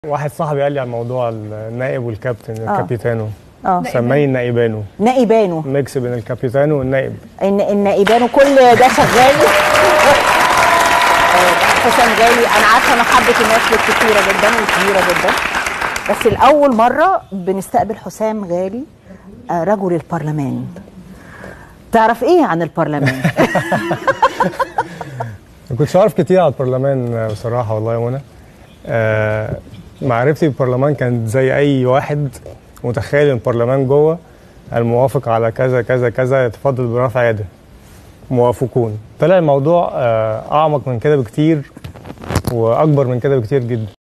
واحد صاحبي قال لي على موضوع النائب والكابتن آه. الكابيتانو اه سماني النائبانو نائبانو ميكس بين الكابيتانو والنائب ان النائبانو كل ده شغال آه، حسام غالي انا عارفه محبه الناس لك كتيره جدا وكبيره جدا بس الاول مره بنستقبل حسام غالي آه، رجل البرلمان تعرف ايه عن البرلمان ما كنتش عارف كتير على البرلمان آه، بصراحه والله يا منى آه معرفتي بالبرلمان كانت زي اي واحد متخيل ان البرلمان جوه الموافق على كذا كذا كذا يتفضل برفع يده موافقون طلع الموضوع آه اعمق من كده بكتير واكبر من كده بكتير جدا